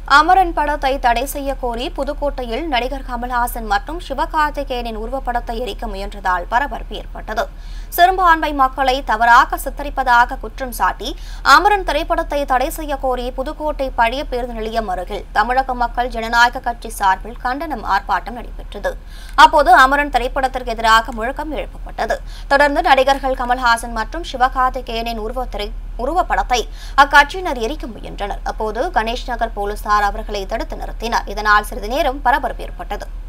அமரன் படத்தை தடை செய்ய கோரி புதுக்கோட்டையில் நடிகர் கமல்ஹாசன் மற்றும் சிவகார்த்திகேயனின் உருவப்படத்தை எரிக்க முயன்றதால் பரபரப்பு ஏற்பட்டது சிறுபான்மை மக்களை தவறாக சித்தரிப்பதாக குற்றம் சாட்டி அமரன் திரைப்படத்தை தடை செய்ய கோரி புதுக்கோட்டை பழைய பேருந்து நிலையம் அருகில் தமிழக மக்கள் ஜனநாயக கட்சி சார்பில் கண்டனம் ஆர்ப்பாட்டம் நடைபெற்றது அப்போது அமரன் திரைப்படத்திற்கு எதிராக முழக்கம் எழுப்பப்பட்டது தொடர்ந்து நடிகர்கள் கமல்ஹாசன் மற்றும் சிவகார்த்திகேயனின் உருவத்திரை உருவப்படத்தை அக்கட்சியினர் எரிக்க முயன்றனர் அப்போது கணேஷ் நகர் போலீசார் அவர்களை தடுத்து நிறுத்தினர் இதனால் சிறிது நேரம் பரபரப்பு ஏற்பட்டது